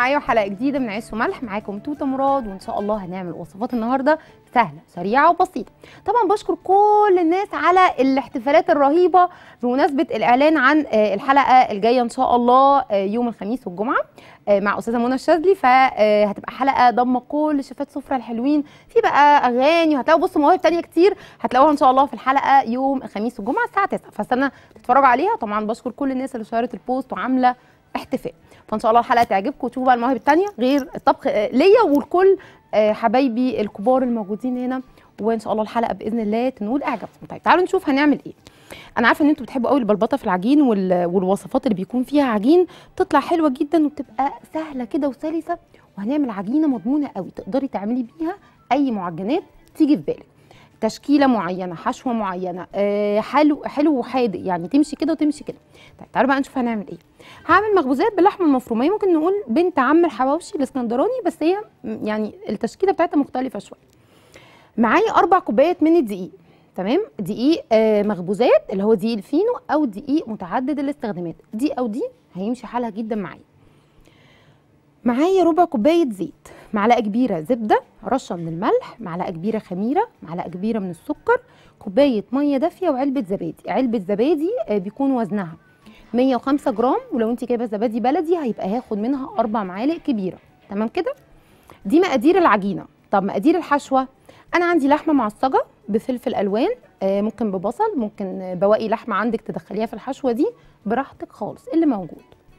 معايا حلقه جديده من عيش وملح معاكم توته مراد وان شاء الله هنعمل وصفات النهارده سهله سريعه وبسيطه طبعا بشكر كل الناس على الاحتفالات الرهيبه بمناسبه الاعلان عن آه، الحلقه الجايه ان شاء الله آه، يوم الخميس والجمعه آه، مع استاذه منى الشاذلي فهتبقى حلقه ضمه كل شيفات سفره الحلوين في بقى اغاني وهتلاقوا بصوا مواهب تانية كتير هتلاقوها ان شاء الله في الحلقه يوم الخميس والجمعه الساعه 9 فاستنى تتفرجوا عليها طبعا بشكر كل الناس اللي شارت البوست وعامله احتفال فان شاء الله الحلقه تعجبكم وتشوفوا بقى المواهب التانية غير الطبخ آه، ليا ولكل آه، حبايبي الكبار الموجودين هنا وان شاء الله الحلقه باذن الله تنول اعجابكم طيب تعالوا نشوف هنعمل ايه انا عارفه ان انتوا بتحبوا قوي البلبطه في العجين وال- والوصفات اللي بيكون فيها عجين تطلع حلوه جدا وبتبقى سهله كده وسلسه وهنعمل عجينه مضمونه قوي تقدري تعملي بيها اي معجنات تيجي في بالك تشكيله معينه حشوه معينه آه حلو حلو وحادق يعني تمشي كده وتمشي كده طيب تعالوا بقى نشوف هنعمل ايه هعمل مخبوزات باللحمه المفرومه ممكن نقول بنت عم الحواوشي الاسكندراني بس هي م- يعني التشكيله بتاعتها مختلفه شويه معايا اربع كوبايات من الدقيق تمام دقيق آه مخبوزات اللي هو دقيق الفينو او دقيق متعدد الاستخدامات دي او دي هيمشي حالها جدا معايا معايا ربع كوبايه زيت معلقه كبيره زبده رشه من الملح معلقه كبيره خميره معلقه كبيره من السكر كوبايه ميه دافيه وعلبه زبادي علبه زبادي آه، بيكون وزنها 105 جرام ولو انت جايبه زبادي بلدي هيبقى هاخد منها اربع معالق كبيره تمام كده دي مقادير العجينه طب مقادير الحشوه انا عندي لحمه معصجه بفلفل الوان آه، ممكن ببصل ممكن آه، بواقي لحمه عندك تدخليها في الحشوه دي براحتك خالص اللي موجود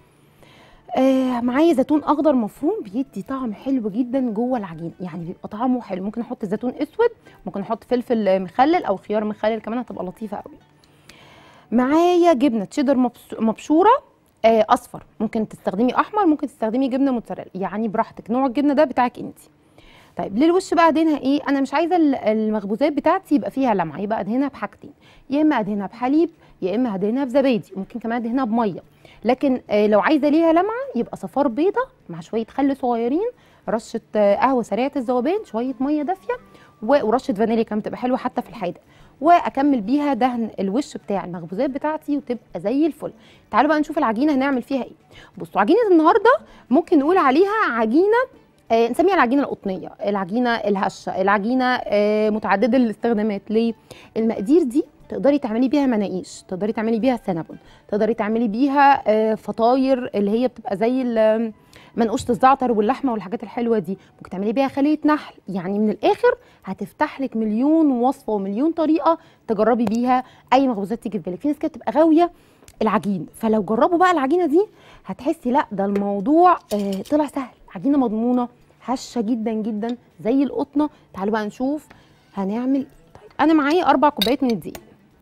آه معايا زيتون اخضر مفروم بيدي طعم حلو جدا جوه العجين يعني بيبقى طعمه حلو ممكن احط زيتون اسود ممكن احط فلفل آه، مخلل او خيار مخلل كمان هتبقى لطيفه قوي معايا جبنه تشيدر مبس- مبشوره آه اصفر ممكن تستخدمي احمر ممكن تستخدمي جبنه موتزاريلا يعني براحتك نوع الجبنه ده بتاعك انت طيب للوش بقى ادهنها ايه انا مش عايزه ال- المخبوزات بتاعتي يبقى فيها لمعه يبقى ادهنها بحاجتين يا اما ادهنها بحليب يا اما ادهنها بزبادي ممكن كمان ادهنها بميه لكن آه لو عايزه ليها لمعه يبقى صفار بيضه مع شويه خل صغيرين رشه آه قهوه سريعه الذوبان شويه ميه دافيه و- ورشه فانيليا كمان تبقى حلوه حتى في الحادق واكمل بيها دهن الوش بتاع المخبوزات بتاعتي وتبقى زي الفل تعالوا بقى نشوف العجينه هنعمل فيها ايه بصوا عجينه النهارده ممكن نقول عليها عجينه آه نسميها العجينه القطنيه العجينه الهشه العجينه آه متعدده الاستخدامات ليه المقادير دي تقدري تعملي بيها مناقيش تقدري تعملي بيها سينابون تقدري تعملي بيها آه فطاير اللي هي بتبقى زي ال- منقوشه الزعتر واللحمه والحاجات الحلوه دي ممكن تعملي بيها خليه نحل يعني من الاخر هتفتح لك مليون وصفه ومليون طريقه تجربي بيها اي مخبوزات تيجي في بالك في ناس كده بتبقى غاويه العجين فلو جربوا بقى العجينه دي هتحسي لا ده الموضوع آه طلع سهل عجينه مضمونه هشه جدا جدا زي القطنه تعالوا بقى نشوف هنعمل ايه طيب انا معايا اربع كوبايات من الدقيق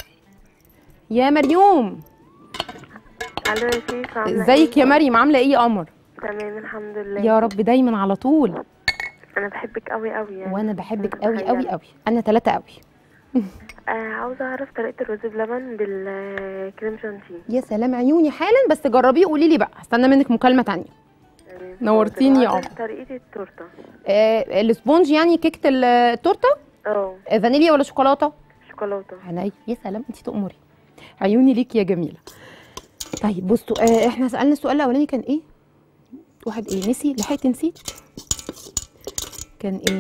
يا مريوم الو يا شيخ عامله ازيك إيه؟ يا مريم عامله ايه يا قمر تمام الحمد لله يا رب دايما على طول انا بحبك قوي قوي يعني وانا بحبك قوي تخيلي. قوي قوي انا ثلاثة قوي آه عاوزه اعرف طريقه الرز بلبن بالكريم شانتيه يا سلام عيوني حالا بس جربيه قولي لي بقى هستنى منك مكالمه تانية تمام. نورتيني يا وعاوزة قمر. طريقه التورته آه السبونج يعني كيكه ال- التورته اه آه فانيليا ولا شوكولاته شوكولاته عينيا يا سلام انت تأمري عيوني ليك يا جميله طيب بصوا آه احنا سالنا السؤال الاولاني كان ايه واحد ايه نسي لحقت نسيت كان ايه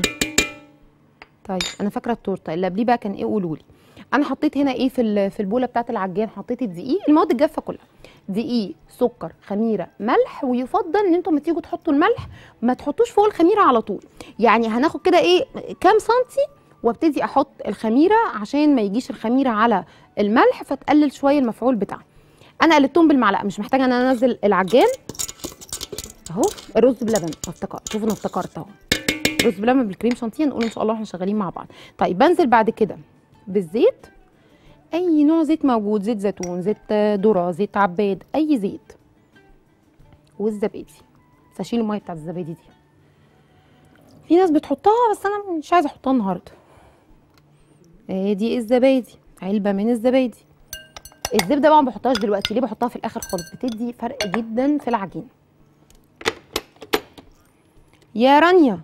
طيب انا فاكره التورته اللي قبليه بقى كان ايه قولوا لي انا حطيت هنا ايه في ال- في البوله بتاعه العجان حطيت الدقيق المواد الجافه كلها دقيق سكر خميره ملح ويفضل ان انتم لما تيجوا تحطوا الملح ما تحطوش فوق الخميره على طول يعني هناخد كده ايه كام سنتي وابتدي احط الخميره عشان ما يجيش الخميره على الملح فتقلل شويه المفعول بتاعها انا قلبتهم بالمعلقه مش محتاجه ان انا انزل العجان اهو الرز بلبن افتكر شوفوا انا افتكرت اهو رز بلبن بالكريم شانتيه نقول ان شاء الله احنا شغالين مع بعض طيب بنزل بعد كده بالزيت اي نوع زيت موجود زيت زيتون زيت ذره زيت عباد اي زيت والزبادي بس اشيل الميه بتاعت الزبادي دي في ناس بتحطها بس انا مش عايزه احطها النهارده ادي الزبادي علبه من الزبادي الزبده بقى ما بحطهاش دلوقتي ليه بحطها في الاخر خالص بتدي فرق جدا في العجين يا رانيا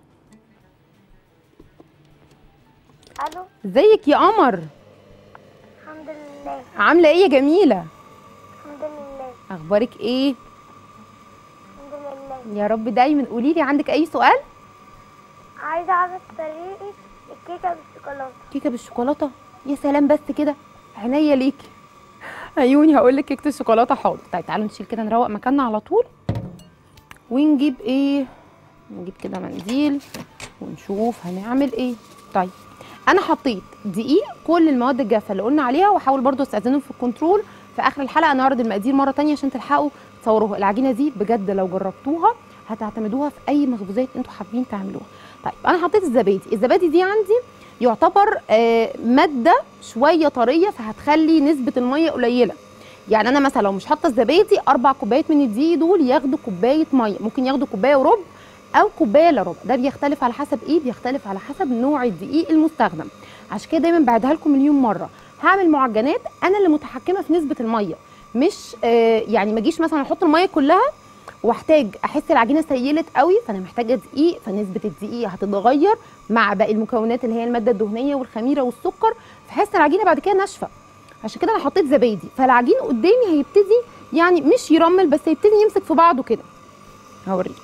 الو ازيك يا قمر الحمد لله عامله ايه يا جميله الحمد لله اخبارك ايه الحمد لله يا رب دايما قولي لي عندك اي سؤال عايزة أعرف طريقة الكيكة بالشوكولاتة كيكه بالشوكولاته يا سلام بس كده عينيا ليكي عيوني هقول لك كيكه الشوكولاته حاضر طيب تعالوا نشيل كده نروق مكاننا على طول ونجيب ايه نجيب كده منديل ونشوف هنعمل ايه طيب انا حطيت دقيق كل المواد الجافه اللي قلنا عليها واحاول برضو استاذنهم في الكنترول في اخر الحلقه نعرض المقادير مره تانية عشان تلحقوا تصوروها العجينه دي بجد لو جربتوها هتعتمدوها في اي مخبوزات انتوا حابين تعملوها طيب انا حطيت الزبادي الزبادي دي عندي يعتبر آه، ماده شويه طريه فهتخلي نسبه الميه قليله يعني انا مثلا لو مش حاطه الزبادي اربع كوبايات من الدقيق دول ياخدوا كوبايه ميه ممكن ياخدوا كوبايه وربع او كوبايه الا ربع ده بيختلف على حسب ايه بيختلف على حسب نوع الدقيق المستخدم عشان كده دايما بعدها لكم مليون مره هعمل معجنات انا اللي متحكمه في نسبه الميه مش آه يعني ما اجيش مثلا احط الميه كلها واحتاج احس العجينه سيلت قوي فانا محتاجه دقيق فنسبه الدقيق هتتغير مع باقي المكونات اللي هي الماده الدهنيه والخميره والسكر فحس العجينه بعد كده ناشفه عشان كده انا حطيت زبادي فالعجين قدامي هيبتدي يعني مش يرمل بس هيبتدي يمسك في بعضه كده هوريكم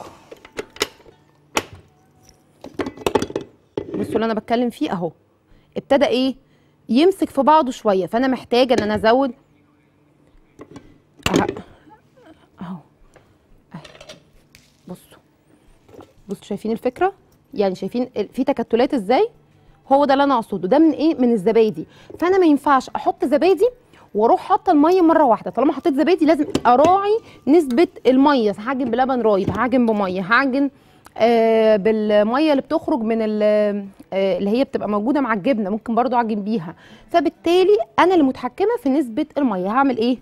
بصوا اللي انا بتكلم فيه اهو ابتدى ايه يمسك في بعضه شويه فانا محتاجه ان انا ازود أه- اهو أهي. بصوا بصوا شايفين الفكره يعني شايفين ال- في تكتلات ازاي هو ده اللي انا اقصده ده من ايه من الزبادي فانا ما ينفعش احط زبادي واروح حاطه الميه مره واحده طالما حطيت زبادي لازم اراعي نسبه الميه هعجن بلبن رايب هعجن بميه هعجن آه بالميه اللي بتخرج من ال- آه اللي هي بتبقى موجوده مع الجبنه ممكن برضو اعجن بيها فبالتالي انا اللي متحكمه في نسبه الميه هعمل ايه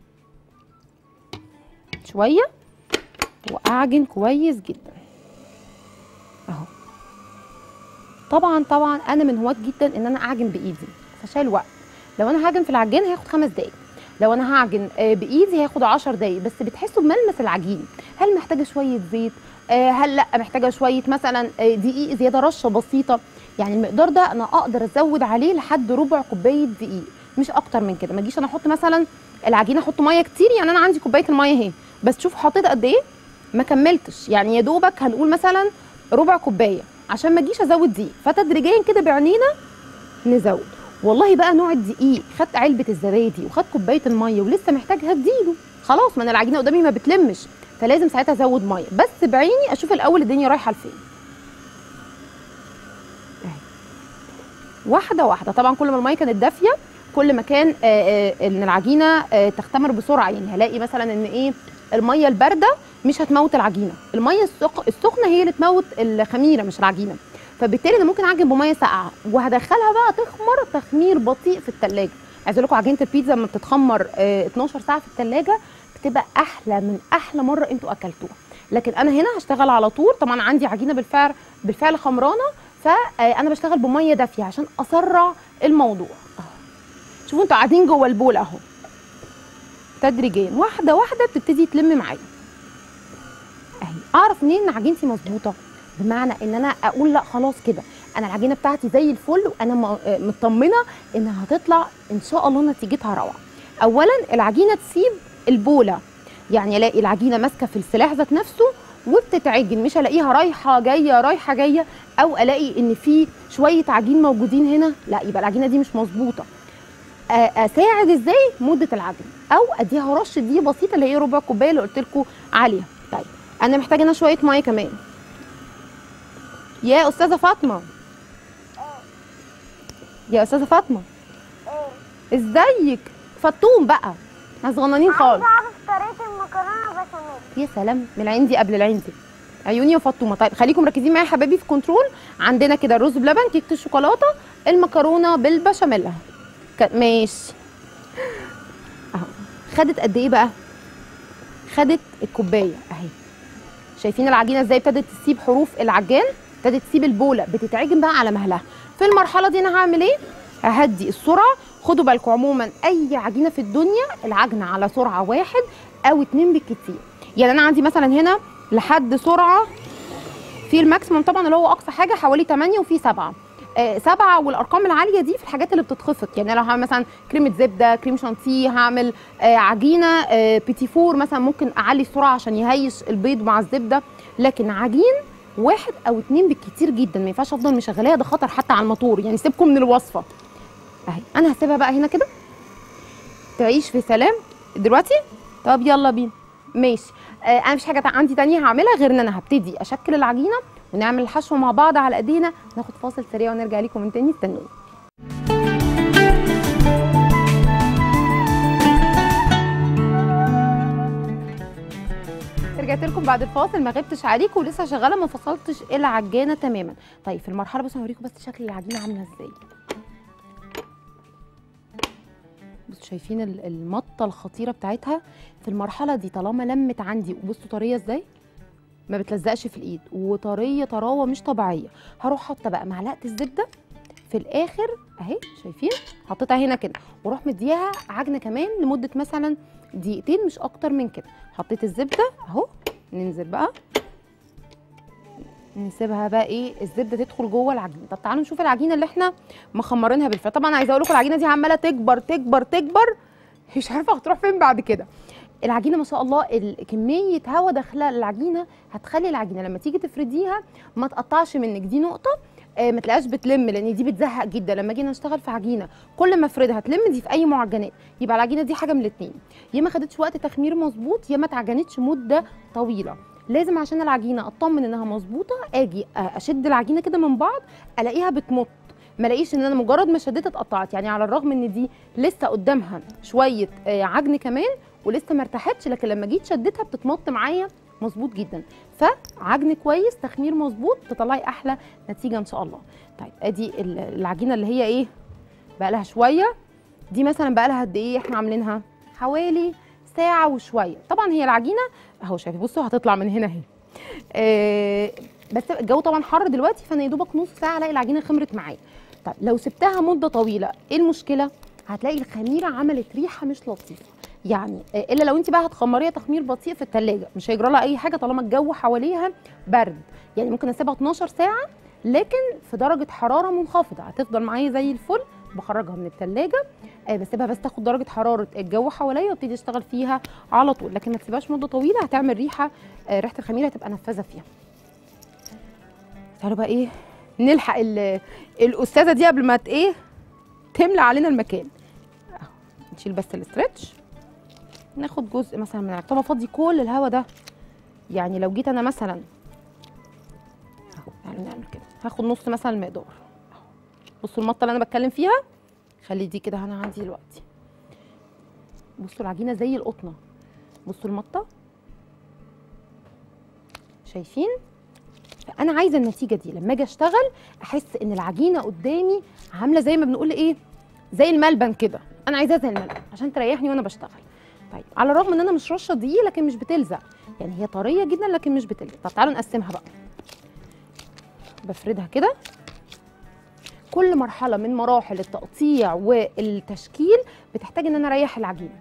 شويه واعجن كويس جدا اهو طبعا طبعا انا من هواة جدا ان انا اعجن بايدي فشال وقت لو انا هعجن في العجان هياخد خمس دقايق لو انا هعجن آه، بايدي هياخد 10 دقايق بس بتحسوا بملمس العجين هل محتاجه شويه زيت آه، هل لا محتاجه شويه مثلا آه، دقيق زياده رشه بسيطه يعني المقدار ده انا اقدر ازود عليه لحد ربع كوبايه دقيق مش اكتر من كده ما اجيش انا احط مثلا العجينه احط ميه كتير يعني انا عندي كوبايه الميه اهي بس شوف حطيت قد ايه ما كملتش يعني يا دوبك هنقول مثلا ربع كوبايه عشان ما اجيش ازود دقيق فتدريجيا كده بعينينا نزود والله بقى نوع الدقيق خدت علبه الزبادي وخدت كوبايه الميه ولسه محتاج هديله خلاص ما انا العجينه قدامي ما بتلمش فلازم ساعتها ازود ميه بس بعيني اشوف الاول الدنيا رايحه لفين أهي. واحده واحده طبعا كل ما الميه كانت دافيه كل ما كان آه، آه، ان العجينه آه، تختمر بسرعه يعني هلاقي مثلا ان ايه الميه البارده مش هتموت العجينه الميه السخ- السخنه هي اللي تموت الخميره مش العجينه فبالتالي انا ممكن اعجن بميه ساقعه وهدخلها بقى تخمر تخمير بطيء في الثلاجه عايز اقول لكم عجينه البيتزا لما بتتخمر آه، 12 ساعه في الثلاجه بتبقى احلى من احلى مره انتوا اكلتوها لكن انا هنا هشتغل على طول طبعا عندي عجينه بالفعل بالفعل خمرانه فانا بشتغل بميه دافيه عشان اسرع الموضوع اهو شوفوا انتوا قاعدين جوه البول اهو تدريجيا واحده واحده بتبتدي تلم معايا اهي اعرف منين ان عجينتي مظبوطه بمعنى ان انا اقول لا خلاص كده انا العجينه بتاعتي زي الفل وانا م- آه مطمنه انها هتطلع ان شاء الله نتيجتها روعه اولا العجينه تسيب البوله يعني الاقي العجينه ماسكه في السلاح ذات نفسه وبتتعجن مش الاقيها رايحه جايه رايحه جايه او الاقي ان في شويه عجين موجودين هنا لا يبقى العجينه دي مش مظبوطه آه، اساعد ازاي مده العجن او اديها رشه دي بسيطه اللي هي ربع كوبايه اللي قلت لكم عليها طيب انا محتاجه انا شويه ميه كمان يا استاذه فاطمه يا استاذه فاطمه ايه ازيك فطوم بقى احنا صغننين خالص عايزة اعرف طريقة المكرونة بشاميل يا سلام من العندي قبل العندي عيوني يا فطومه طيب خليكم مركزين معايا يا حبايبي في كنترول عندنا كده الرز بلبن كيكه الشوكولاته المكرونه بالبشاميل ك- ماشي اهو خدت قد ايه بقى خدت الكوبايه اهي شايفين العجينه ازاي ابتدت تسيب حروف العجان ابتدت تسيب البوله بتتعجن بقى على مهلها في المرحله دي انا هعمل ايه ههدي السرعه خدوا بالكم عموما اي عجينه في الدنيا العجنه على سرعه واحد او اتنين بالكتير يعني انا عندي مثلا هنا لحد سرعه في الماكسيموم طبعا اللي هو اقصى حاجه حوالي 8 وفي 7 آه سبعه والارقام العاليه دي في الحاجات اللي بتتخفق يعني لو هعمل مثلا كريمه زبده كريم شانتيه هعمل آه عجينه آه بيتي فور مثلا ممكن اعلي السرعه عشان يهيش البيض مع الزبده لكن عجين واحد او اتنين بالكتير جدا ما ينفعش افضل مشغلاها ده خطر حتى على الموتور يعني سيبكم من الوصفه اهي انا هسيبها بقى هنا كده تعيش في سلام دلوقتي طب يلا بينا ماشي آه انا مش حاجه عندي تانية هعملها غير ان انا هبتدي اشكل العجينه ونعمل الحشو مع بعض على ايدينا ناخد فاصل سريع ونرجع لكم من تاني استنوني رجعت لكم بعد الفاصل ما غبتش عليكم ولسه شغاله ما فصلتش العجانه تماما طيب في المرحله بس هوريكم بس شكل العجينه عامله ازاي بصوا شايفين ال- المطه الخطيره بتاعتها في المرحله دي طالما لمت عندي وبصوا طريه ازاي ما بتلزقش في الايد وطريه طراوه مش طبيعيه هروح حاطه بقى معلقه الزبده في الاخر اهي شايفين حطيتها هنا كده واروح مدياها عجنه كمان لمده مثلا دقيقتين مش اكتر من كده حطيت الزبده اهو ننزل بقى نسيبها بقى ايه الزبده تدخل جوه العجينه طب تعالوا نشوف العجينه اللي احنا مخمرينها بالفعل طبعا عايزه اقول لكم العجينه دي عماله تكبر تكبر تكبر مش عارفه هتروح فين بعد كده العجينه ما شاء الله ال- كميه هواء داخله العجينه هتخلي العجينه لما تيجي تفرديها ما تقطعش منك دي نقطه آه ما تلاقيهاش بتلم لان دي بتزهق جدا لما جينا نشتغل في عجينه كل ما افردها تلم دي في اي معجنات يبقى العجينه دي حاجه من الاثنين يا ما خدتش وقت تخمير مظبوط يا ما اتعجنتش مده طويله لازم عشان العجينه اطمن انها مظبوطه اجي آه، اشد العجينه كده من بعض الاقيها بتمط ما الاقيش ان انا مجرد ما شديت اتقطعت يعني على الرغم ان دي لسه قدامها شويه آه، عجن كمان ولسه ما ارتاحتش لكن لما جيت شدتها بتتمط معايا مظبوط جدا فعجن كويس تخمير مظبوط تطلعي احلى نتيجه ان شاء الله طيب ادي ال- العجينه اللي هي ايه بقى لها شويه دي مثلا بقى لها قد ايه احنا عاملينها حوالي ساعه وشويه طبعا هي العجينه اهو شايفه بصوا هتطلع من هنا اهي آه بس الجو طبعا حر دلوقتي فانا يا دوبك نص ساعه الاقي العجينه خمرت معايا طب لو سبتها مده طويله ايه المشكله هتلاقي الخميره عملت ريحه مش لطيفه يعني آه، الا لو انت بقى هتخمريها تخمير بطيء في التلاجة مش هيجرى لها اي حاجه طالما الجو حواليها برد يعني ممكن اسيبها 12 ساعه لكن في درجه حراره منخفضه هتفضل معايا زي الفل بخرجها من التلاجة آه بسيبها بس تاخد درجه حراره الجو حواليا وابتدي اشتغل فيها على طول لكن ما تسيبهاش مده طويله هتعمل ريحه آه ريحه الخميره هتبقى نفاذه فيها تعالوا بقى ايه نلحق ال- الاستاذه دي قبل ما ت- ايه تملى علينا المكان اهو نشيل بس الاسترتش ناخد جزء مثلا من العجين طب افضي كل الهوا ده يعني لو جيت انا مثلا اهو تعالوا نعمل كده هاخد نص مثلا المقدار اهو بصوا المطه اللي انا بتكلم فيها خلي دي كده انا عندي دلوقتي بصوا العجينه زي القطنه بصوا المطه شايفين فانا عايزه النتيجه دي لما اجي اشتغل احس ان العجينه قدامي عامله زي ما بنقول ايه زي الملبن كده انا عايزاها زي الملبن عشان تريحني وانا بشتغل طيب على الرغم ان انا مش رشه دقيق لكن مش بتلزق يعني هي طريه جدا لكن مش بتلزق طب تعالوا نقسمها بقى بفردها كده كل مرحله من مراحل التقطيع والتشكيل بتحتاج ان انا اريح العجينه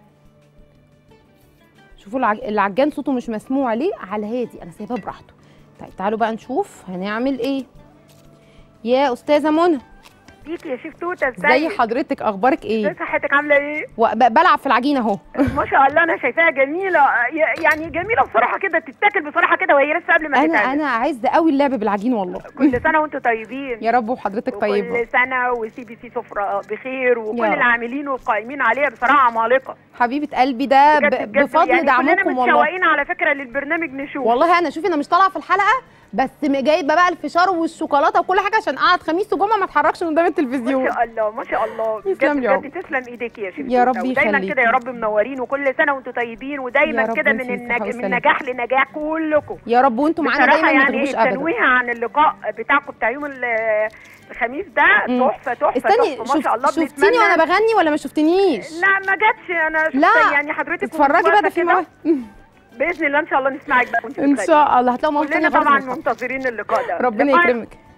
شوفوا العج... العجان صوته مش مسموع ليه على هادي انا سايباه براحته طيب تعالوا بقى نشوف هنعمل ايه يا استاذه منى بيك يا شيف توته زي ازاي حضرتك اخبارك ازاي ايه صحتك عامله ايه و- ب- بلعب في العجينه اهو ما شاء الله انا شايفاها جميله ي- يعني جميله بصراحه كده تتاكل بصراحه كده وهي لسه قبل ما انا تتعمل انا عايزه قوي اللعب بالعجين والله كل سنه وانتم طيبين يا رب وحضرتك طيبه كل سنه وسي بي سي سفره بخير وكل يا رب. العاملين والقائمين عليها بصراحه عمالقه حبيبه قلبي ده بجد ب- بجد بفضل يعني دعمكم كلنا والله متشوقين على فكره للبرنامج نشوف والله انا شوفي انا مش طالعه في الحلقه بس م- جايبه بقى الفشار والشوكولاته وكل حاجه عشان اقعد خميس وجمعه ما اتحركش من قدام ما التلفزيون شاء الله ما شاء الله بجد تسلم يا بجد تسلم ايديك يا شيف يا توتة. رب ودايما يخليكي. كده يا رب منورين وكل سنه وانتم طيبين يا ودايما رب كده انتي من صحة النج... وسلامة. من نجاح لنجاح كلكم يا رب وانتم معانا بصراحة دايما ما يعني تغيبوش ابدا التنويه عن اللقاء بتاعكم بتاع يوم ال- الخميس ده مم. تحفه تحفه استني تحفه ما شاء الله شوف شفتيني بنتمنى- وانا بغني ولا ما شفتنيش لا ما جاتش انا شفت لا، يعني حضرتك اتفرجي بقى ده في كده. مواهب باذن الله ان شاء الله نسمعك بقى وانت ان بتغني. شاء الله هتلاقوا مواهب كلنا تانية خالص طبعا من الخط. منتظرين اللقاء ده ربنا لقاء- يكرمك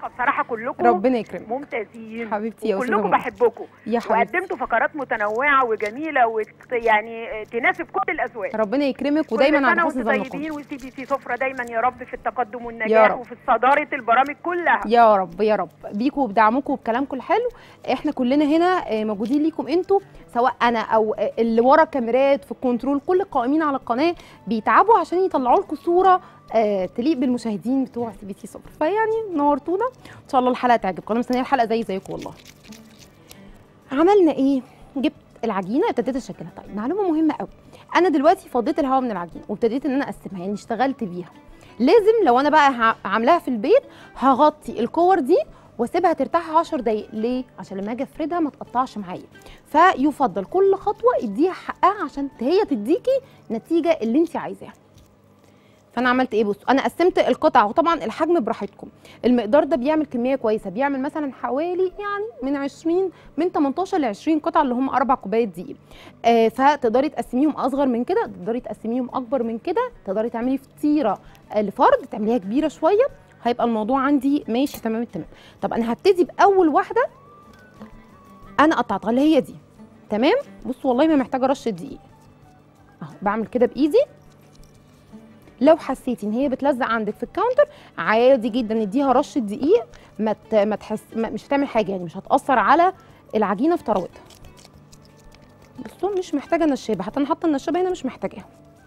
الطبخه بصراحه كلكم ربنا يكرمك ممتازين حبيبتي يا استاذه كلكم منى. بحبكم يا حبيبتي وقدمتوا فقرات متنوعه وجميله ويعني تناسب كل الاذواق ربنا يكرمك ودايما كل على سنه حسن وانتم ظنكم طيبين وسي بي سي سفره دايما يا رب في التقدم يا والنجاح رب. وفي صداره البرامج كلها يا رب يا رب بيكوا وبدعمكم وبكلامكم الحلو احنا كلنا هنا آه، موجودين ليكم انتوا سواء انا او آه، اللي ورا الكاميرات في الكنترول كل القائمين على القناه بيتعبوا عشان يطلعوا لكم صوره آه، تليق بالمشاهدين بتوع سي بي سي صفر فيعني نورتونا ان شاء الله الحلقه تعجبكم انا مستنيه الحلقه زي زيكم والله عملنا ايه جبت العجينه ابتديت اشكلها طيب معلومه مهمه قوي انا دلوقتي فضيت الهواء من العجينه وابتديت ان انا اقسمها يعني اشتغلت بيها لازم لو انا بقى ه- عاملاها في البيت هغطي الكور دي واسيبها ترتاح 10 دقايق ليه عشان لما اجي افردها ما تقطعش معايا فيفضل كل خطوه اديها حقها عشان هي تديكي النتيجه اللي انت عايزاها فانا عملت ايه بصوا انا قسمت القطع وطبعا الحجم براحتكم المقدار ده بيعمل كميه كويسه بيعمل مثلا حوالي يعني من 20 من 18 ل 20 قطعه اللي هم اربع كوبايات دقيق آه فتقدري تقسميهم اصغر من كده تقدري تقسميهم اكبر من كده تقدري تعملي فطيره آه، لفرد تعمليها كبيره شويه هيبقى الموضوع عندي ماشي تمام التمام طب انا هبتدي باول واحده انا قطعتها اللي هي دي تمام بصوا والله ما محتاجه رشه دقيق اهو بعمل كده بايدي لو حسيتي ان هي بتلزق عندك في الكاونتر عادي جدا نديها رشه دقيق ما ت- ما تحس ما مش هتعمل حاجه يعني مش هتاثر على العجينه في طراوتها بصوا مش محتاجه نشابه حتى انا حاطه النشابه هنا مش محتاجاها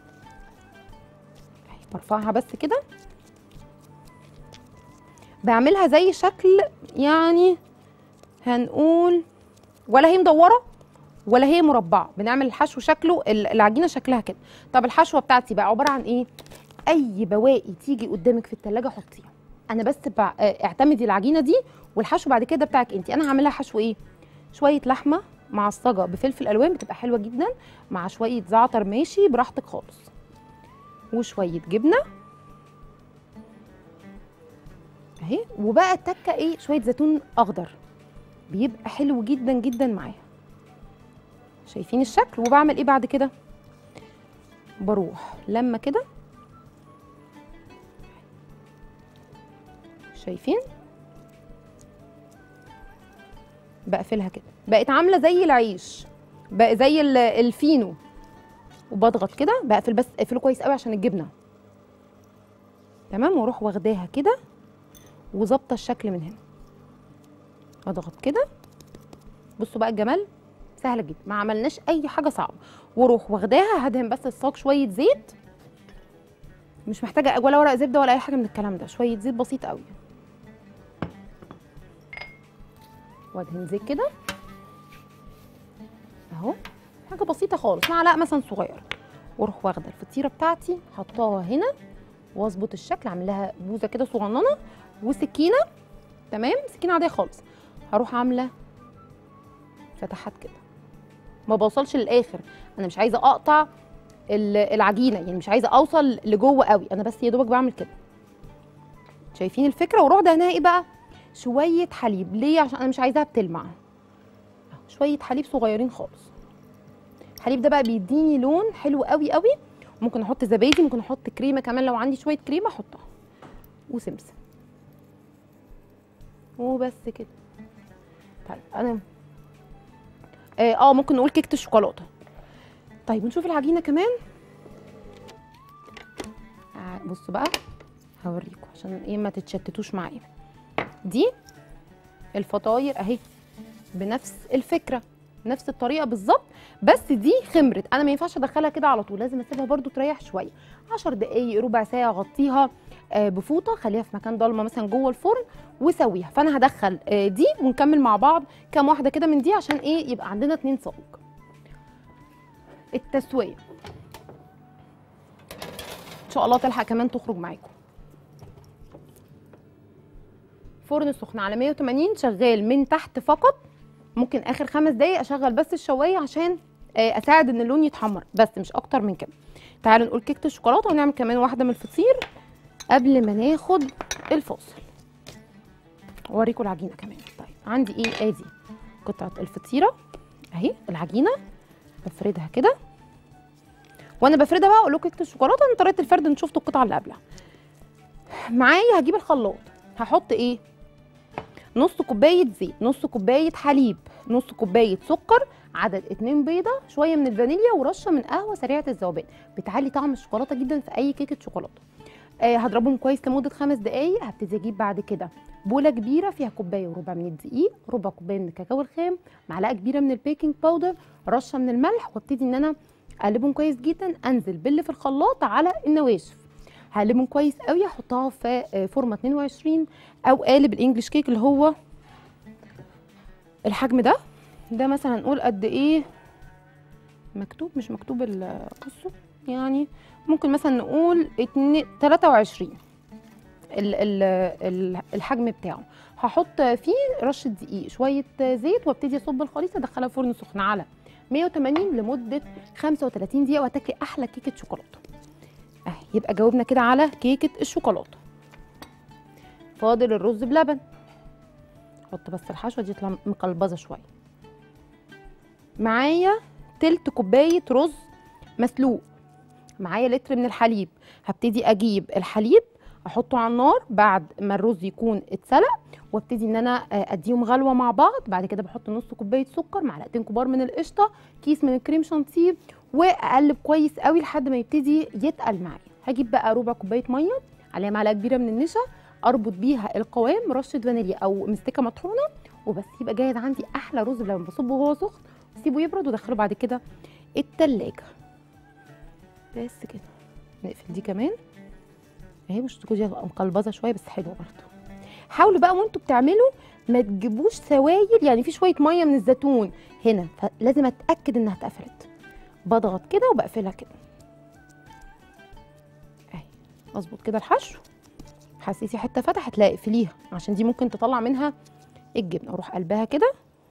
أهي برفعها بس كده بعملها زي شكل يعني هنقول ولا هي مدوره ولا هي مربعه بنعمل الحشو شكله ال- العجينه شكلها كده طب الحشوه بتاعتي بقى عباره عن ايه اي بواقي تيجي قدامك في التلاجة حطيها انا بس بع... آه، اعتمدي العجينه دي والحشو بعد كده بتاعك انت انا هعملها حشو ايه شويه لحمه معصجه بفلفل الوان بتبقى حلوه جدا مع شويه زعتر ماشي براحتك خالص وشويه جبنه اهي وبقى التكه ايه شويه زيتون اخضر بيبقى حلو جدا جدا معايا شايفين الشكل وبعمل ايه بعد كده بروح لما كده شايفين بقفلها كده بقت عامله زي العيش بقى زي ال- الفينو وبضغط كده بقفل بس اقفله كويس قوي عشان الجبنه تمام واروح واخداها كده وظابطه الشكل من هنا اضغط كده بصوا بقى الجمال سهله جدا ما عملناش اي حاجه صعبه واروح واخداها هدهن بس الصاج شويه زيت مش محتاجه ولا ورق زبده ولا اي حاجه من الكلام ده شويه زيت بسيط قوي وادهن زيت كده اهو حاجه بسيطه خالص معلقه مثلا صغيره واروح واخده الفطيره بتاعتي حطاها هنا واظبط الشكل اعمل لها بوزه كده صغننه وسكينه تمام سكينه عاديه خالص هروح عامله فتحات كده ما بوصلش للاخر انا مش عايزه اقطع ال- العجينه يعني مش عايزه اوصل لجوه قوي انا بس يا دوبك بعمل كده شايفين الفكره واروح دهنها ايه بقى شويه حليب ليه عشان انا مش عايزاها بتلمع أهو، شويه حليب صغيرين خالص الحليب ده بقى بيديني لون حلو قوي قوي ممكن احط زبادي ممكن احط كريمه كمان لو عندي شويه كريمه احطها وسمسم وبس كده طيب انا اه آه، ممكن نقول كيكه الشوكولاته طيب نشوف العجينه كمان ع- بصوا بقى هوريكم عشان ايه ما تتشتتوش معايا دي الفطاير اهي بنفس الفكره نفس الطريقه بالظبط بس دي خمرت انا ما ينفعش ادخلها كده على طول لازم اسيبها برضو تريح شويه 10 دقايق ربع ساعه اغطيها آه، بفوطه خليها في مكان ضلمه مثلا جوه الفرن وسويها فانا هدخل آه، دي ونكمل مع بعض كام واحده كده من دي عشان ايه يبقى عندنا اتنين صاج التسويه ان شاء الله تلحق كمان تخرج معاكم فرن سخن على 180 شغال من تحت فقط ممكن اخر خمس دقايق اشغل بس الشوايه عشان آه، اساعد ان اللون يتحمر بس مش اكتر من كده تعالوا نقول كيكه الشوكولاته ونعمل كمان واحده من الفطير قبل ما ناخد الفاصل اوريكم العجينه كمان طيب عندي ايه ادي قطعه الفطيره اهي العجينه بفردها كده وانا بفردها بقى اقول لكم كيكه الشوكولاته من طريقه الفرد انتوا شفتوا القطعه اللي قبلها معايا هجيب الخلاط هحط ايه نص كوبايه زيت نص كوبايه حليب نص كوبايه سكر عدد اتنين بيضه شويه من الفانيليا ورشه من قهوه سريعه الذوبان بتعلي طعم الشوكولاته جدا في اي كيكه شوكولاته آه هضربهم كويس لمده خمس دقايق هبتدي اجيب بعد كده بوله كبيره فيها كوبايه وربع من الدقيق ربع كوبايه من الكاكاو الخام معلقه كبيره من البيكنج باودر رشه من الملح وابتدي ان انا اقلبهم كويس جدا انزل باللي في الخلاط على النواشف هقلبهم كويس قوي احطها في آه، فورمه 22 او قالب الانجليش كيك اللي هو الحجم ده ده مثلا هنقول قد ايه مكتوب مش مكتوب ال- بصوا يعني ممكن مثلا نقول اتنين- 23 ال ال ال الحجم بتاعه هحط فيه رشه دقيق شويه زيت وابتدي اصب الخليط ادخلها فرن سخن على 180 لمده 35 دقيقه وهتاكلي احلى كيكه شوكولاته اهي يبقى جاوبنا كده على كيكه الشوكولاته فاضل الرز بلبن احط بس الحشوه دي تطلع مقلبظه شويه معايا تلت كوبايه رز مسلوق معايا لتر من الحليب هبتدي اجيب الحليب احطه على النار بعد ما الرز يكون اتسلق وابتدي ان انا آه، اديهم غلوه مع بعض بعد كده بحط نص كوبايه سكر معلقتين كبار من القشطه كيس من الكريم شانتيه واقلب كويس قوي لحد ما يبتدي يتقل معايا هجيب بقى ربع كوبايه ميه عليها معلقه كبيره من النشا اربط بيها القوام رشه فانيليا او مستكه مطحونه وبس يبقى جاهز عندي احلى رز بلبن بصبه وهو سخن سيبه يبرد ودخله بعد كده التلاجة بس كده نقفل دي كمان اهي مش تكون دي مقلبظه شويه بس حلوه برضه حاولوا بقى وانتوا بتعملوا ما تجيبوش سوائل يعني في شويه ميه من الزيتون هنا فلازم اتاكد انها اتقفلت بضغط كده وبقفلها كده اهي اظبط كده الحشو حسيتي حته فتحت لا اقفليها عشان دي ممكن تطلع منها الجبنه اروح قلبها كده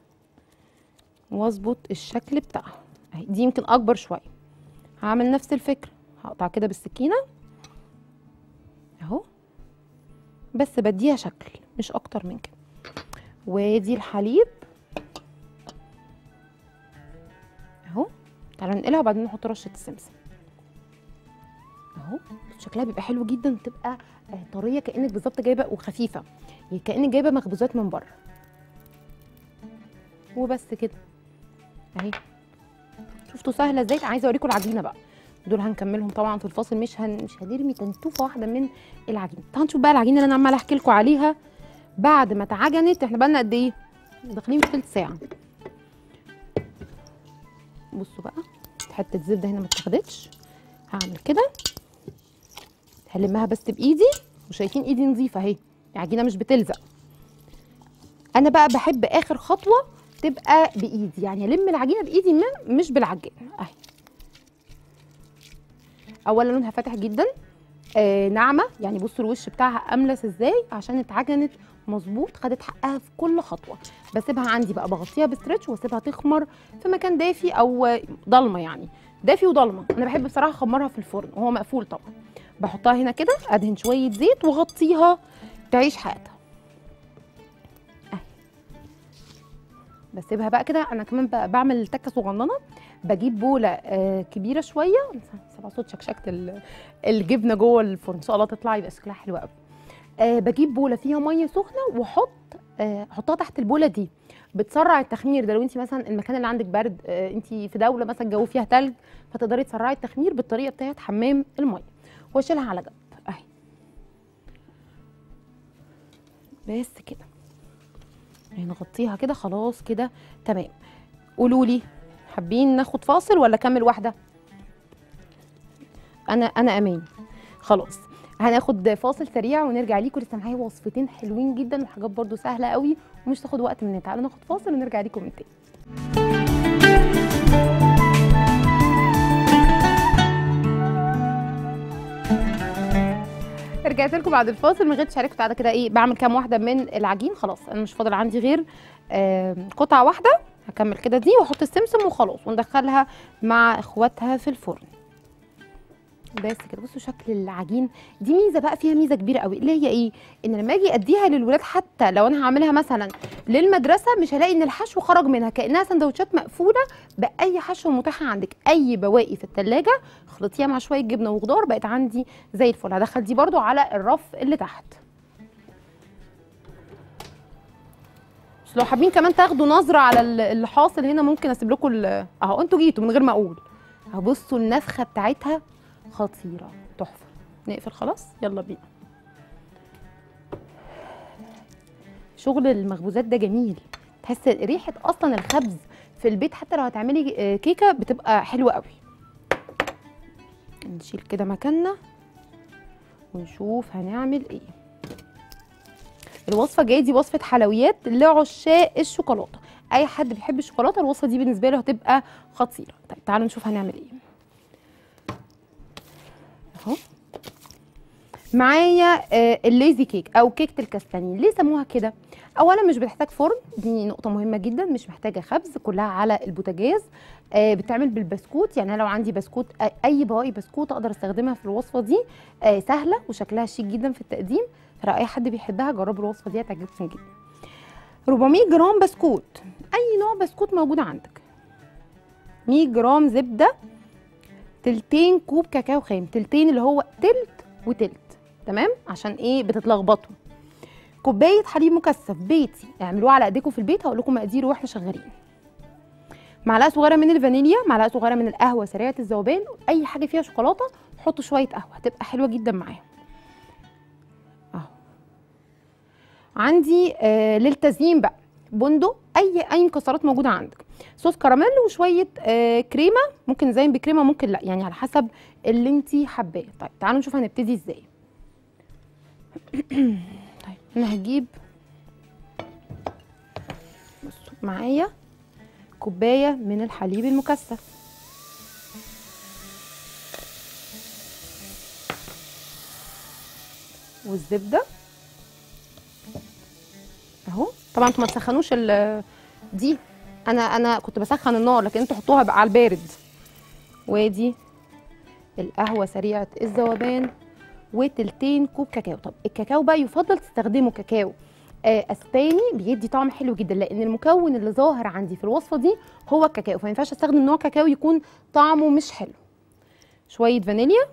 واظبط الشكل بتاعها اهي دي يمكن اكبر شويه هعمل نفس الفكره هقطع كده بالسكينه اهو بس بديها شكل مش اكتر من كده وادي الحليب اهو تعالى ننقلها وبعدين نحط رشه السمسم اهو شكلها بيبقى حلو جدا تبقى آه، طريه كانك بالظبط جايبه وخفيفه يعني كانك جايبه مخبوزات من بره وبس كده اهي شفتوا سهله ازاي عايزه اوريكم العجينه بقى دول هنكملهم طبعا في الفاصل مش هن... مش هنرمي تنتوفه واحده من العجينه تعالوا نشوف بقى العجينه اللي انا عماله احكي لكم عليها بعد ما اتعجنت احنا بقالنا قد ايه داخلين في ثلث ساعه بصوا بقى حته زبده هنا ما اتاخدتش هعمل كده هلمها بس بايدي وشايفين ايدي نظيفه اهي العجينه مش بتلزق انا بقى بحب اخر خطوه تبقى بايدي يعني الم العجينه بايدي م- مش بالعجين اهي اولا لونها فاتح جدا آه ناعمه يعني بصوا الوش بتاعها املس ازاي عشان اتعجنت مظبوط خدت حقها في كل خطوه بسيبها عندي بقى بغطيها بستريتش واسيبها تخمر في مكان دافي او آه، ضلمه يعني دافي وضلمه انا بحب بصراحه اخمرها في الفرن وهو مقفول طبعا بحطها هنا كده ادهن شويه زيت واغطيها تعيش حياتها اهي بسيبها بقى كده انا كمان بقى بعمل تكه صغننه بجيب بوله آه كبيره شويه سبع صوت شكشكه ال- الجبنه جوه الفرن ان شاء الله تطلع يبقى شكلها حلو قوي آه بجيب بوله فيها ميه سخنه واحط آه احطها تحت البوله دي بتسرع التخمير ده لو انت مثلا المكان اللي عندك برد آه انت في دوله مثلا الجو فيها تلج فتقدري تسرعي التخمير بالطريقه بتاعت حمام الميه واشيلها على جنب اهي بس كده يعني نغطيها كده خلاص كده تمام قولوا لي حابين ناخد فاصل ولا كمل واحده انا انا امان خلاص هناخد فاصل سريع ونرجع ليكم لسه معايا وصفتين حلوين جدا وحاجات برضو سهله قوي ومش تاخد وقت مننا تعالوا ناخد فاصل ونرجع ليكم من تاني رجعت لكم بعد الفاصل من غير شاركت على كده ايه بعمل كام واحده من العجين خلاص انا مش فاضل عندي غير آه قطعه واحده هكمل كده دي واحط السمسم وخلاص وندخلها مع اخواتها في الفرن بس كده بصوا شكل العجين دي ميزه بقى فيها ميزه كبيره قوي اللي هي ايه ان لما اجي اديها للولاد حتى لو انا هعملها مثلا للمدرسه مش هلاقي ان الحشو خرج منها كانها سندوتشات مقفوله باي حشو متاحه عندك اي بواقي في الثلاجه خلطيها مع شويه جبنه وخضار بقت عندي زي الفل هدخل دي برده على الرف اللي تحت بس لو حابين كمان تاخدوا نظره على ال- اللي حاصل هنا ممكن اسيب لكم ال- اهو انتوا جيتوا من غير ما اقول اهو بصوا النفخه بتاعتها خطيره تحفه نقفل خلاص يلا بينا شغل المخبوزات ده جميل تحس ريحه اصلا الخبز في البيت حتى لو هتعملي آه، كيكه بتبقى حلوه قوي نشيل كده مكاننا ونشوف هنعمل ايه الوصفه الجايه دي وصفه حلويات لعشاق الشوكولاته اي حد بيحب الشوكولاته الوصفه دي بالنسبه له هتبقى خطيره طيب تعالوا نشوف هنعمل ايه اهو معايا آه، الليزي كيك او كيكه الكستانين ليه سموها كده اولا مش بتحتاج فرن دي نقطه مهمه جدا مش محتاجه خبز كلها على البوتاجاز آه، بتعمل بالبسكوت يعني أنا لو عندي بسكوت آه، اي بواقي بسكوت اقدر استخدمها في الوصفه دي آه، سهله وشكلها شيك جدا في التقديم فلو اي حد بيحبها جربوا الوصفه دي هتعجبكم جدا 400 جرام بسكوت اي نوع بسكوت موجود عندك 100 جرام زبده تلتين كوب كاكاو خام تلتين اللي هو تلت وتلت تمام عشان ايه بتتلخبطوا كوبايه حليب مكثف بيتي اعملوه على ايديكم في البيت هقول لكم مقاديره واحنا شغالين معلقه صغيره من الفانيليا معلقه صغيره من القهوه سريعه الذوبان اي حاجه فيها شوكولاته حطوا شويه قهوه هتبقى حلوه جدا معاها اهو عندي آه للتزيين بقى بندق اي اي مكسرات موجوده عندك صوص كراميل وشويه آه كريمه ممكن نزين بكريمه ممكن لا يعني على حسب اللي انت حباه طيب تعالوا نشوف هنبتدي ازاي طيب انا هجيب بصوا معايا كوبايه من الحليب المكثف والزبده اهو طبعا انتوا ما تسخنوش ال- دي انا انا كنت بسخن النار لكن انتوا حطوها بقى على البارد وادي القهوه سريعه الذوبان وتلتين كوب كاكاو طب الكاكاو بقى يفضل تستخدموا كاكاو آه، اسباني بيدي طعم حلو جدا لان المكون اللي ظاهر عندي في الوصفه دي هو الكاكاو فما ينفعش استخدم نوع كاكاو يكون طعمه مش حلو شويه فانيليا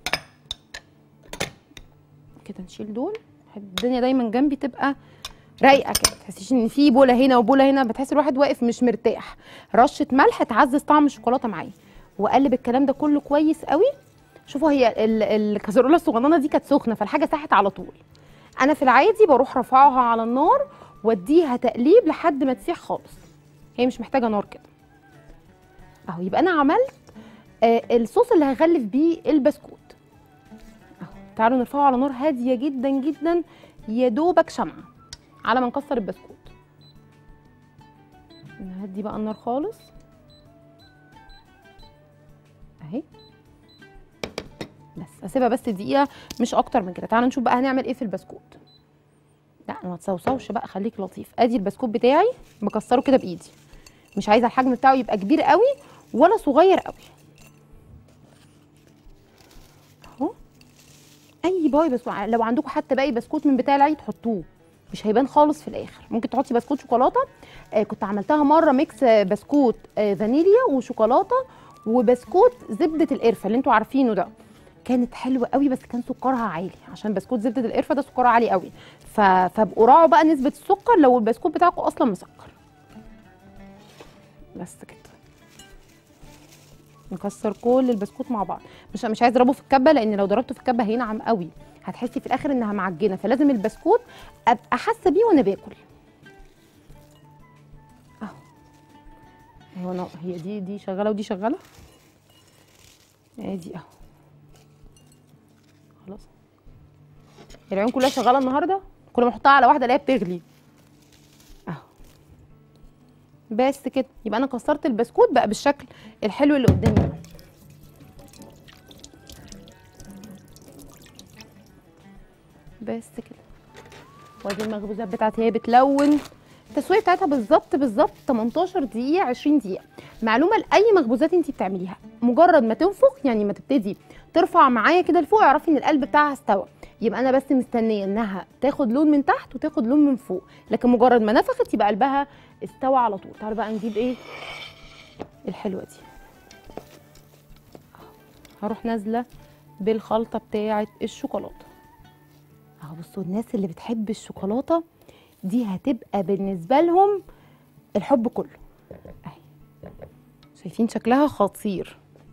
كده نشيل دول الدنيا دايما جنبي تبقى رايقه كده تحسيش ان في بوله هنا وبوله هنا بتحس الواحد واقف مش مرتاح رشه ملح تعزز طعم الشوكولاته معايا واقلب الكلام ده كله كويس قوي شوفوا هي ال- الكازرونه الصغننه دي كانت سخنه فالحاجه ساحت على طول انا في العادي بروح رافعاها على النار واديها تقليب لحد ما تسيح خالص هي مش محتاجه نار كده اهو يبقى انا عملت آه الصوص اللي هغلف بيه البسكوت اهو تعالوا نرفعه على نار هاديه جدا جدا يا دوبك شمعه على ما نكسر البسكوت نهدي بقى النار خالص اهي بس اسيبها بس دقيقه مش اكتر من كده تعالوا نشوف بقى هنعمل ايه في البسكوت لا ما تصوصوش بقى خليك لطيف ادي البسكوت بتاعي مكسره كده بايدي مش عايزه الحجم بتاعه يبقى كبير قوي ولا صغير قوي اهو اي باقي بسكوت لو عندكم حتى باقي بسكوت من بتاع العيد حطوه مش هيبان خالص في الاخر ممكن تحطي بسكوت شوكولاته آه كنت عملتها مره ميكس آه، بسكوت آه فانيليا وشوكولاته وبسكوت زبده القرفه اللي انتوا عارفينه ده كانت حلوه قوي بس كان سكرها عالي عشان بسكوت زبده القرفه ده سكرها عالي قوي ف... فابقوا راعوا بقى نسبه السكر لو البسكوت بتاعكم اصلا مسكر بس كده نكسر كل البسكوت مع بعض مش مش عايزه اضربه في الكبه لان لو ضربته في الكبه هينعم قوي هتحسي في الاخر انها معجنه فلازم البسكوت ابقى حاسه بيه وانا باكل اهو ايوه أنا هي دي دي شغاله ودي شغاله ادي اهو خلاص العيون كلها شغاله النهارده كل ما احطها على واحده الاقيها بتغلي اهو بس كده يبقى انا كسرت البسكوت بقى بالشكل الحلو اللي قدامي ده بس كده وادي المخبوزات بتاعتي هي بتلون التسويه بتاعتها بالظبط بالظبط 18 دقيقه 20 دقيقه معلومه لاي مخبوزات انت بتعمليها مجرد ما تنفخ يعني ما تبتدي ترفع معايا كده لفوق اعرفي ان القلب بتاعها استوى يبقى انا بس مستنيه انها تاخد لون من تحت وتاخد لون من فوق لكن مجرد ما نفخت يبقى قلبها استوى على طول تعالوا بقى نجيب ايه الحلوه دي هروح نازله بالخلطه بتاعه الشوكولاته اهو بصوا الناس اللي بتحب الشوكولاته دي هتبقى بالنسبه لهم الحب كله اهي شايفين شكلها خطير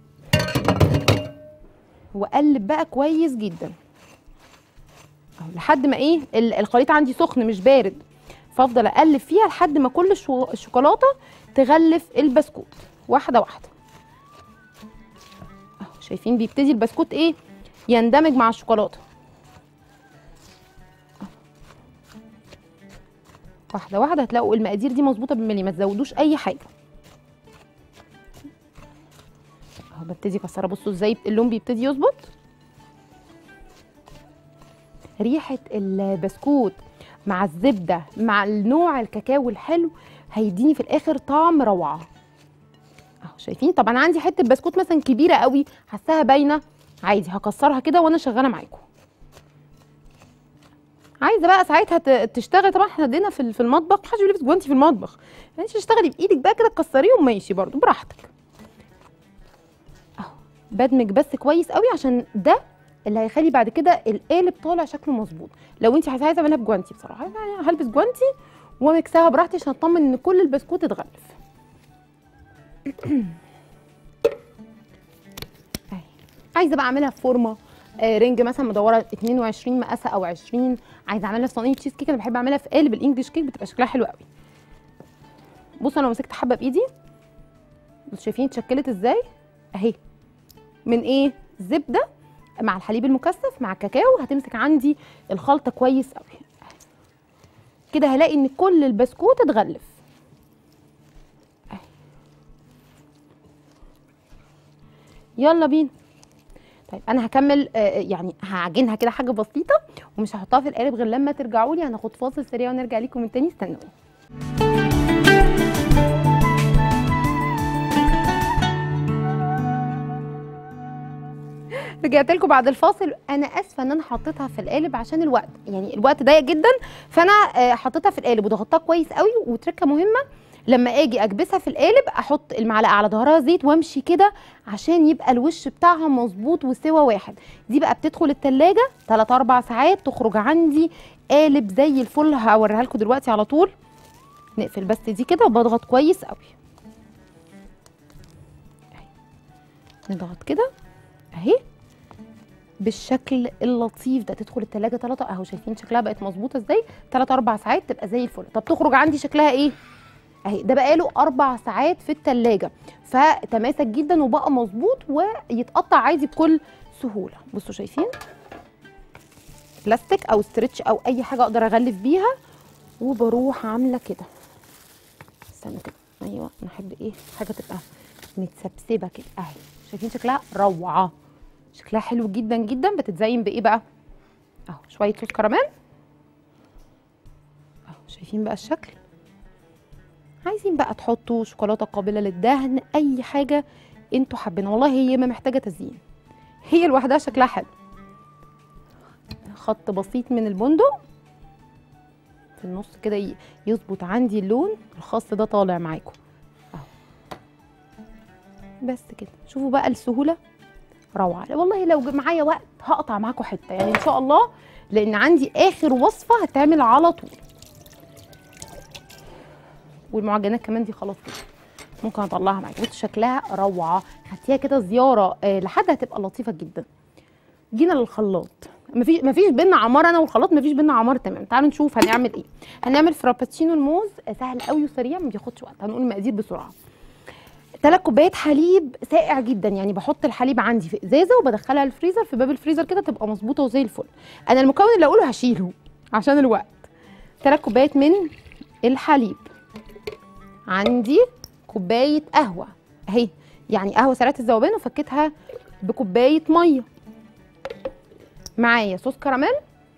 واقلب بقى كويس جدا اهو لحد ما ايه ال- الخليط عندي سخن مش بارد فافضل اقلب فيها لحد ما كل الشو- الشوكولاته تغلف البسكوت واحده واحده اهو شايفين بيبتدي البسكوت ايه يندمج مع الشوكولاته أهو. واحده واحده هتلاقوا المقادير دي مظبوطه بالملي ما تزودوش اي حاجه اهو ببتدي اكسرها بصوا ازاي اللون بيبتدي يظبط ريحه البسكوت مع الزبده مع النوع الكاكاو الحلو هيديني في الاخر طعم روعه اهو شايفين طبعا عندي حته بسكوت مثلا كبيره قوي حاساها باينه عادي هكسرها كده وانا شغاله معاكم عايزه بقى ساعتها ت- تشتغل طبعا احنا ادينا في في المطبخ محدش بيلبس جوانتي في المطبخ انت تشتغلي بايدك بقى كده تكسريهم ماشي برضو براحتك اهو بدمج بس كويس قوي عشان ده اللي هيخلي بعد كده القالب طالع شكله مظبوط لو انت عايزه عايزه اعملها بجوانتي بصراحه يعني هلبس جوانتي ومكساها براحتي عشان اطمن ان كل البسكوت اتغلف اهي عايزه بقى اعملها في فورمه آه، رنج مثلا مدوره 22 مقاسه او 20 عايزه اعملها في صينيه تشيز كيك انا بحب اعملها في قالب الانجليش كيك بتبقى شكلها حلو قوي بصوا انا لو مسكت حبه بايدي بصوا شايفين اتشكلت ازاي اهي من ايه زبده مع الحليب المكثف مع الكاكاو هتمسك عندي الخلطه كويس قوي كده هلاقي ان كل البسكوت اتغلف أهي. يلا بينا طيب انا هكمل آه، يعني هعجنها كده حاجه بسيطه ومش هحطها في القالب غير لما ترجعوا لي هناخد فاصل سريع ونرجع لكم من تاني استنوني رجعت لكم بعد الفاصل انا اسفه ان انا حطيتها في القالب عشان الوقت يعني الوقت ضيق جدا فانا آه، حطيتها في القالب وضغطتها كويس قوي وتركه مهمه لما اجي اكبسها في القالب احط المعلقه على ظهرها زيت وامشي كده عشان يبقى الوش بتاعها مظبوط وسوا واحد دي بقى بتدخل التلاجة 3 4 ساعات تخرج عندي قالب زي الفل هوريها لكم دلوقتي على طول نقفل بس دي كده وبضغط كويس قوي أهي. نضغط كده اهي بالشكل اللطيف ده تدخل التلاجة تلاتة اهو شايفين شكلها بقت مظبوطه ازاي 3 4 ساعات تبقى زي الفل طب تخرج عندي شكلها ايه اهي ده بقاله اربع ساعات في التلاجة فتماسك جدا وبقى مظبوط ويتقطع عادي بكل سهوله بصوا شايفين بلاستيك او ستريتش او اي حاجه اقدر اغلف بيها وبروح عامله كده استنى كده ايوه انا احب ايه حاجه تبقى متسبسبه كده اهي شايفين شكلها روعه شكلها حلو جدا جدا بتتزين بايه بقى اهو شويه صوص كراميل اهو شايفين بقى الشكل عايزين بقى تحطوا شوكولاته قابله للدهن اي حاجه انتوا حابينها والله هي ما محتاجه تزيين هي لوحدها شكلها حلو خط بسيط من البندق في النص كده ي- يظبط عندي اللون الخاص ده طالع معاكم اهو بس كده شوفوا بقى السهوله روعه والله لو معايا وقت هقطع معاكم حته يعني ان شاء الله لان عندي اخر وصفه هتعمل على طول والمعجنات كمان دي خلاص كده ممكن اطلعها معاكي بصوا شكلها روعه خدتيها كده زياره آه لحد هتبقى لطيفه جدا جينا للخلاط مفيش مفيش بينا عمار انا والخلاط مفيش بينا عمار تمام تعالوا نشوف هنعمل ايه هنعمل فرابتشينو الموز آه، سهل قوي وسريع ما بياخدش وقت هنقول المقادير بسرعه ثلاث كوبايات حليب ساقع جدا يعني بحط الحليب عندي في ازازه وبدخلها الفريزر في باب الفريزر كده تبقى مظبوطه وزي الفل انا المكون اللي اقوله هشيله عشان الوقت ثلاث كوبايات من الحليب عندي كوبايه قهوه اهي يعني قهوه سريعه الذوبان وفكيتها بكوبايه ميه معايا صوص كراميل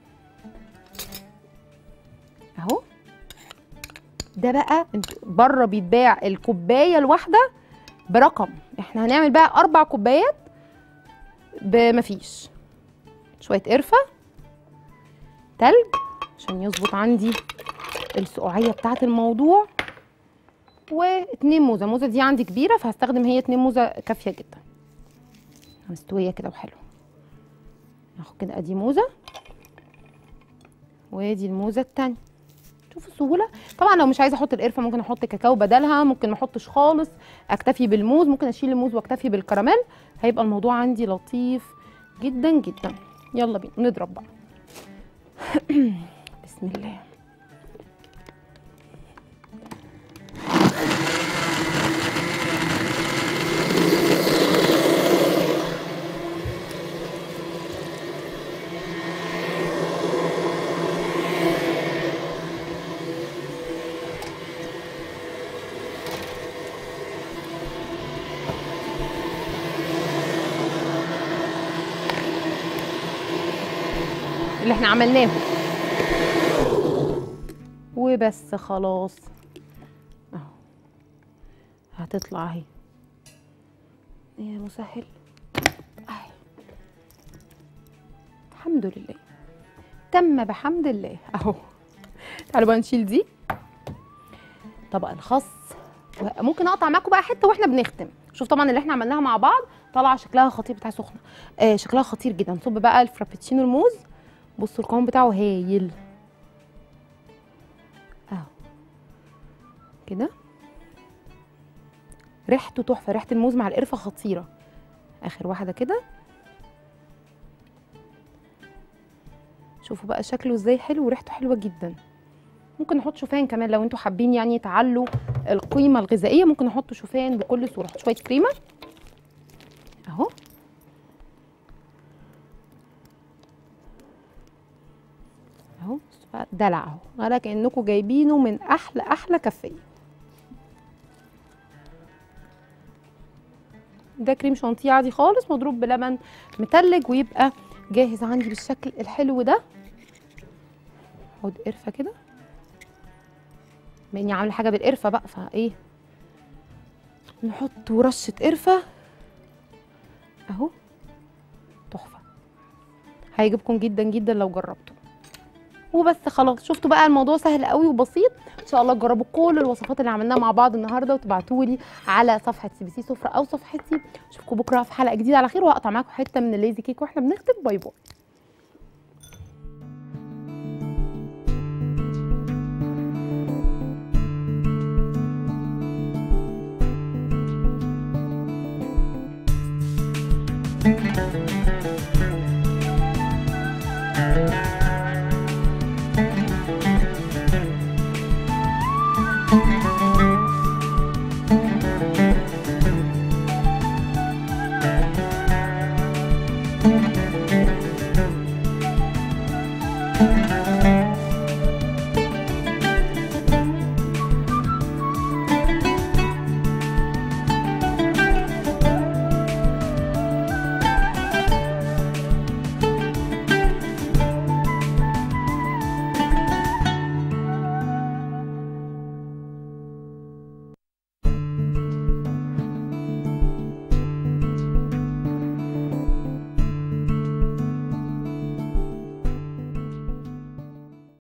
اهو ده بقى انت- بره بيتباع الكوبايه الواحده برقم احنا هنعمل بقى اربع كوبايات بمفيش شويه قرفه تلج عشان يظبط عندي السقوعيه بتاعه الموضوع واتنين موزه موزه دي عندي كبيره فهستخدم هي اتنين موزه كافيه جدا مستويه كده وحلوه ناخد كده ادي موزه وادي الموزه التانية شوفوا السهوله طبعا لو مش عايزه احط القرفه ممكن احط كاكاو بدلها ممكن ما احطش خالص اكتفي بالموز ممكن اشيل الموز واكتفي بالكراميل هيبقى الموضوع عندي لطيف جدا جدا يلا بينا نضرب بقى بسم الله اللي احنا عملناه وبس خلاص اهو هتطلع اهي يا مسهل اهي الحمد لله تم بحمد الله اهو تعالوا بقى نشيل دي طبق الخس ممكن اقطع معاكم بقى حته واحنا بنختم شوف طبعا اللي احنا عملناها مع بعض طالعه شكلها خطير بتاع سخنه آه شكلها خطير جدا نصب بقى الفرابتشينو الموز بصوا القوام بتاعه هايل اهو كده ريحته تحفه ريحه الموز مع القرفه خطيره اخر واحده كده شوفوا بقى شكله ازاي حلو وريحته حلوه جدا ممكن نحط شوفان كمان لو انتوا حابين يعني تعلوا القيمه الغذائيه ممكن نحط شوفان بكل سهوله نحط شويه كريمه اهو اهو دلع اهو ولا كانكم جايبينه من احلى احلى كافيه ده كريم شانتيه عادي خالص مضروب بلبن متلج ويبقى جاهز عندي بالشكل الحلو ده خد قرفه كده بما اني عامله حاجه بالقرفه بقى فايه نحط رشه قرفه اهو تحفه هيعجبكم جدا جدا لو جربتوا وبس خلاص شفتوا بقى الموضوع سهل قوي وبسيط ان شاء الله تجربوا كل الوصفات اللي عملناها مع بعض النهارده وتبعتوا لي على صفحه سي بي سي سفره او صفحتي اشوفكم بكره في حلقه جديده على خير وهقطع معاكم حته من الليزي كيك واحنا بنختم باي باي